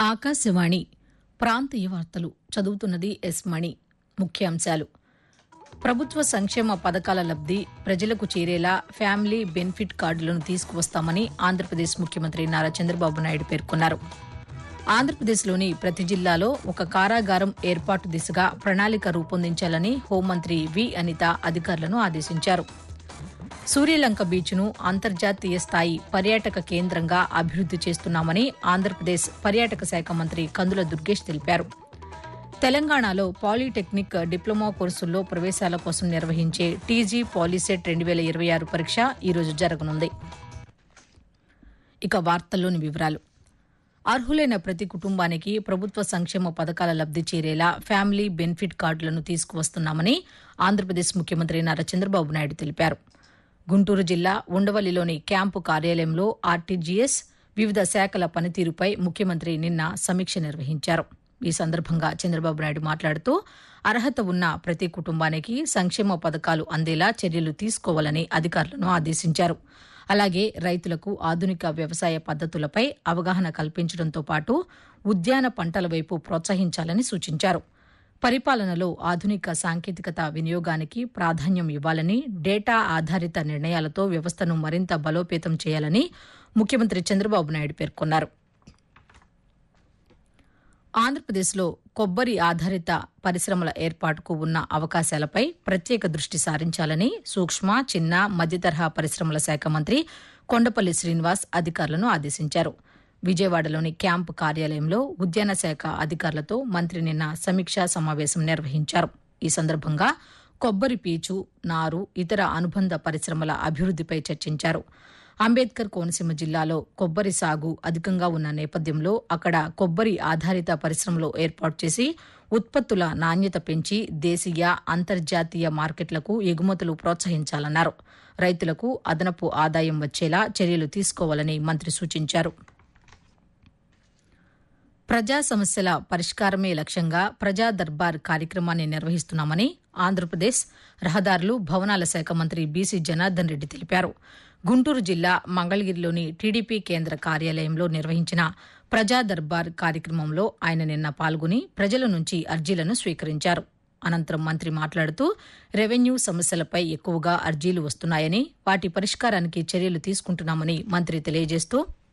ఆకాశవాణి ప్రాంతీయ వార్తలు చదువుతున్నది ఎస్ మణి ముఖ్యాంశాలు ప్రభుత్వ సంక్షేమ పథకాల లబ్ది ప్రజలకు చేరేలా ఫ్యామిలీ బెనిఫిట్ కార్డులను తీసుకువస్తామని ఆంధ్రప్రదేశ్ ముఖ్యమంత్రి నారా చంద్రబాబు నాయుడు పేర్కొన్నారు ఆంధ్రప్రదేశ్లోని ప్రతి జిల్లాలో ఒక కారాగారం ఏర్పాటు దిశగా ప్రణాళిక రూపొందించాలని హోంమంత్రి వి అనిత అధికారులను ఆదేశించారు సూర్యలంక బీచ్ను అంతర్జాతీయ స్థాయి పర్యాటక కేంద్రంగా అభివృద్ది చేస్తున్నామని ఆంధ్రప్రదేశ్ పర్యాటక శాఖ మంత్రి కందుల దుర్గేష్ తెలిపారు తెలంగాణలో పాలిటెక్నిక్ డిప్లొమా కోర్సుల్లో ప్రవేశాల కోసం నిర్వహించే టీజీ పాలిసెట్ రెండు వేల ఇరవై ఆరు పరీక్ష ఈరోజు జరగనుంది ఇక వార్తల్లోని వివరాలు అర్హులైన ప్రతి కుటుంబానికి ప్రభుత్వ సంక్షేమ పథకాల లబ్ది చేరేలా ఫ్యామిలీ బెనిఫిట్ కార్డులను తీసుకువస్తున్నామని ఆంధ్రప్రదేశ్ ముఖ్యమంత్రి నారా చంద్రబాబు నాయుడు తెలిపారు గుంటూరు జిల్లా ఉండవల్లిలోని క్యాంపు కార్యాలయంలో ఆర్టీజీఎస్ వివిధ శాఖల పనితీరుపై ముఖ్యమంత్రి నిన్న సమీక్ష నిర్వహించారు ఈ సందర్భంగా చంద్రబాబు నాయుడు మాట్లాడుతూ అర్హత ఉన్న ప్రతి కుటుంబానికి సంక్షేమ పథకాలు అందేలా చర్యలు తీసుకోవాలని అధికారులను ఆదేశించారు అలాగే రైతులకు ఆధునిక వ్యవసాయ పద్దతులపై అవగాహన కల్పించడంతో పాటు ఉద్యాన పంటల వైపు ప్రోత్సహించాలని సూచించారు పరిపాలనలో ఆధునిక సాంకేతికత వినియోగానికి ప్రాధాన్యం ఇవ్వాలని డేటా ఆధారిత నిర్ణయాలతో వ్యవస్థను మరింత బలోపేతం చేయాలని ముఖ్యమంత్రి చంద్రబాబు నాయుడు పేర్కొన్నారు ఆంధ్రప్రదేశ్లో కొబ్బరి ఆధారిత పరిశ్రమల ఏర్పాటుకు ఉన్న అవకాశాలపై ప్రత్యేక దృష్టి సారించాలని సూక్ష్మ చిన్న మధ్యతరహా పరిశ్రమల శాఖ మంత్రి కొండపల్లి శ్రీనివాస్ అధికారులను ఆదేశించారు విజయవాడలోని క్యాంపు కార్యాలయంలో ఉద్యాన శాఖ అధికారులతో మంత్రి నిన్న సమీక్షా సమావేశం నిర్వహించారు ఈ సందర్భంగా కొబ్బరి పీచు నారు ఇతర అనుబంధ పరిశ్రమల అభివృద్దిపై చర్చించారు అంబేద్కర్ కోనసీమ జిల్లాలో కొబ్బరి సాగు అధికంగా ఉన్న నేపథ్యంలో అక్కడ కొబ్బరి ఆధారిత పరిశ్రమలు ఏర్పాటు చేసి ఉత్పత్తుల నాణ్యత పెంచి దేశీయ అంతర్జాతీయ మార్కెట్లకు ఎగుమతులు ప్రోత్సహించాలన్నారు రైతులకు అదనపు ఆదాయం వచ్చేలా చర్యలు తీసుకోవాలని మంత్రి సూచించారు ప్రజా సమస్యల పరిష్కారమే లక్ష్యంగా ప్రజా దర్బార్ కార్యక్రమాన్ని నిర్వహిస్తున్నామని ఆంధ్రప్రదేశ్ రహదారులు భవనాల శాఖ మంత్రి బీసీ జనార్దన్ రెడ్డి తెలిపారు గుంటూరు జిల్లా మంగళగిరిలోని టీడీపీ కేంద్ర కార్యాలయంలో నిర్వహించిన ప్రజా దర్బార్ కార్యక్రమంలో ఆయన నిన్న పాల్గొని ప్రజల నుంచి అర్జీలను స్వీకరించారు అనంతరం మంత్రి మాట్లాడుతూ రెవెన్యూ సమస్యలపై ఎక్కువగా అర్జీలు వస్తున్నాయని వాటి పరిష్కారానికి చర్యలు తీసుకుంటున్నామని మంత్రి తెలియజేస్తూ